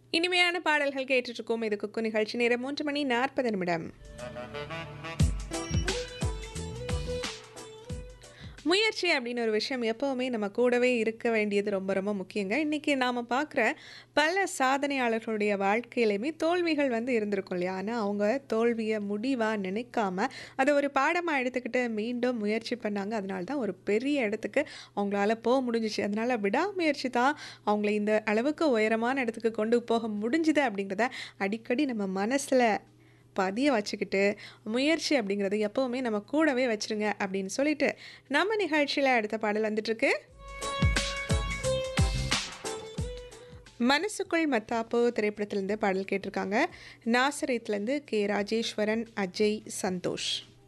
இனிமையான பாடல்கள் கேட்டுட்டு இருக்கோம் இது குக்கு நிகழ்ச்சி நேரம் மூன்று மணி நாற்பது நிமிடம் முயற்சி அப்படின்னு ஒரு விஷயம் எப்போவுமே நம்ம கூடவே இருக்க வேண்டியது ரொம்ப ரொம்ப முக்கியங்க இன்றைக்கி நாம் பார்க்குற பல சாதனையாளர்களுடைய வாழ்க்கையிலையுமே தோல்விகள் வந்து இருந்திருக்கும் இல்லையா ஆனால் அவங்க தோல்வியை முடிவாக நினைக்காம அதை ஒரு பாடமாக எடுத்துக்கிட்டு மீண்டும் முயற்சி பண்ணாங்க அதனால தான் ஒரு பெரிய இடத்துக்கு அவங்களால போக முடிஞ்சிச்சு அதனால் விடாமுயற்சி தான் அவங்கள இந்த அளவுக்கு உயரமான இடத்துக்கு கொண்டு போக முடிஞ்சுது அப்படிங்கிறத அடிக்கடி நம்ம மனசில் பதிய வச்சுக்கிட்டு முயற்சி அப்படிங்கிறது எப்போவுமே நம்ம கூடவே வச்சுருங்க அப்படின்னு சொல்லிட்டு நம்ம நிகழ்ச்சியில் அடுத்த பாடல் வந்துட்டுருக்கு மனசுக்குள் மத்தாப்போ திரைப்படத்திலேருந்து பாடல் கேட்டிருக்காங்க நாசரேத்துலேருந்து கே ராஜேஸ்வரன் அஜய் சந்தோஷ்